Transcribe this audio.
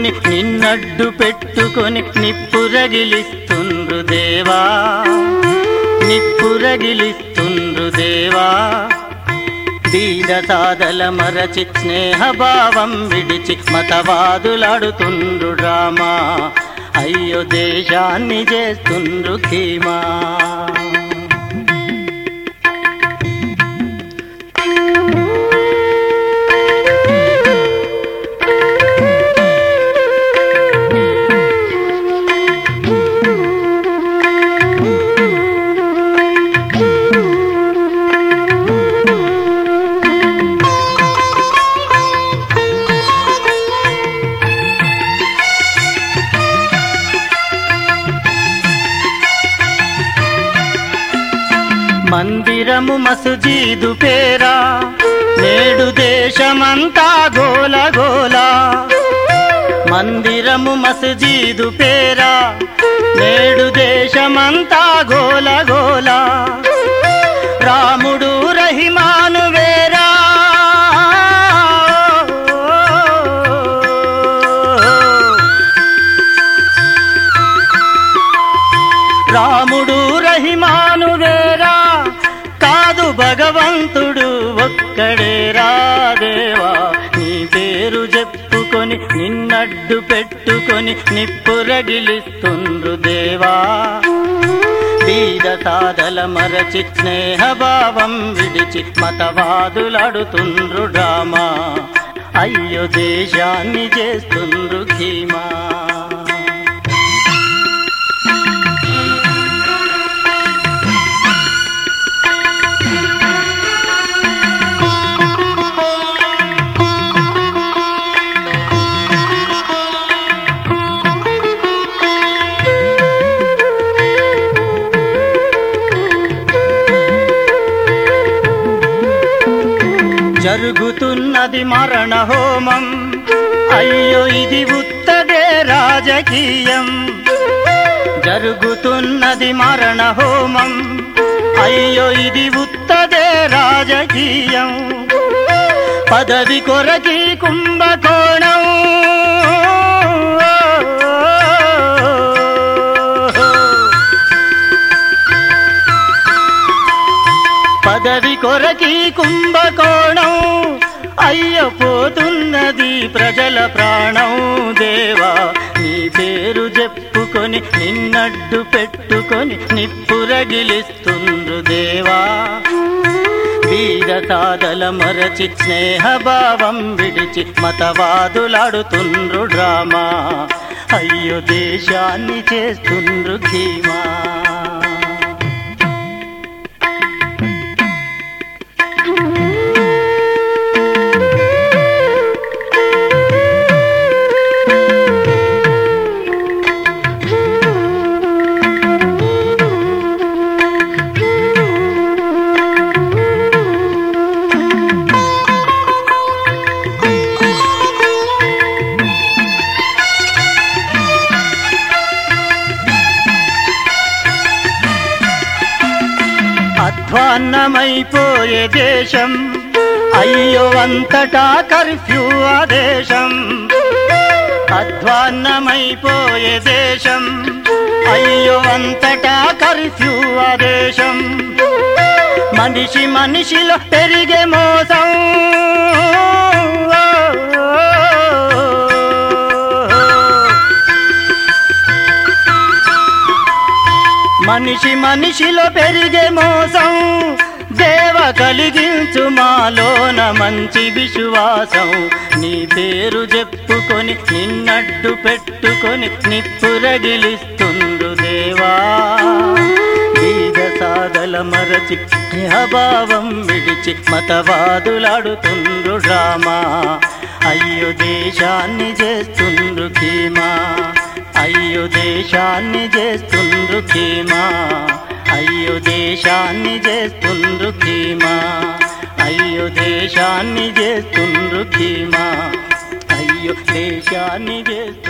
పెట్టుకొని నిన్నడ్డు పెట్టుకొని నిప్పురగిలిస్తుండ్రు దేవా నిప్పురగిలిస్తుండ్రు దేవా దీన సాదల మరచి స్నేహభావం విడిచి మతవాదులాడుతుండ్రు రామా అయ్యో దేశాన్ని చేస్తుండ్రు ధీమా మందిరము మసుజీదు పేరా నేడు దేశమంతా గోల గోల మందిరము మసుజీదు పేరా నేడు దేశమంతా గోల గోల రాముడు రహిమాను వేరా రాముడు రహిమాను వేరా కాదు భగవంతుడు ఒక్కడే రాదేవా నీ పేరు చెప్పుకొని నిన్నడ్డు పెట్టుకొని నిప్పురగిలిస్తుండ్రు దేవా బీద సాదల మరచి స్నేహభావం విడిచి మతవాదులాడుతుండ్రు డ్రామా అయ్యో దేశాన్ని చేస్తుండ్రు ధీమా జరుగుతున్నది మరణ హోమం అయ్యో ఇది ఉత్తదే రాజకీయం జరుగుతున్నది మరణ హోమం అయ్యో ఇది ఉత్తదే రాజకీయం పదవి కొరకి కుంభకోణం పదవి కొరకి కుంభకోణం అయ్య పోతున్నది ప్రజల ప్రాణం దేవా నీ పేరు చెప్పుకొని నిన్నడ్డు పెట్టుకొని నిప్పురగిలిస్తుండ్రు దేవా వీర సాదల మరచి స్నేహభావం విడిచి మతవాదులాడుతుండ్రు డ్రామా అయ్యో దేశాన్ని చేస్తుండ్రు ధీమా అధ్వాన్నమైపోయే దేశం అయ్యో అంతటా కర్ఫ్యూ ఆదేశం అధ్వాన్నమైపోయే దేశం అయ్యో అంతటా కర్ఫ్యూ ఆదేశం మనిషి మనిషిలో పెరిగే మోసం మనిషి మనిషిలో పెరిగే మోసం దేవ కలిగించు మాలోన మంచి విశ్వాసం నీ పేరు చెప్పుకొని నిన్నడ్డు పెట్టుకొని నిప్పురగిలిస్తుండు దేవా బీద సాగల మరచి స్నేహభావం విడిచి మతవాదులాడుతుండ్రు డ్రామా అయ్యో దేశాన్ని చేస్తుండ్రు ధీమా అయ్యో దేశాన్ని చేస్తుండ్రు ధీమా అయ్యో దేశాన్ని చేస్తుండ్రు ధీమా అయ్యో దేశాన్ని చేస్తుండ్రు ధీమా అయ్యో దేశాన్ని చేస్తు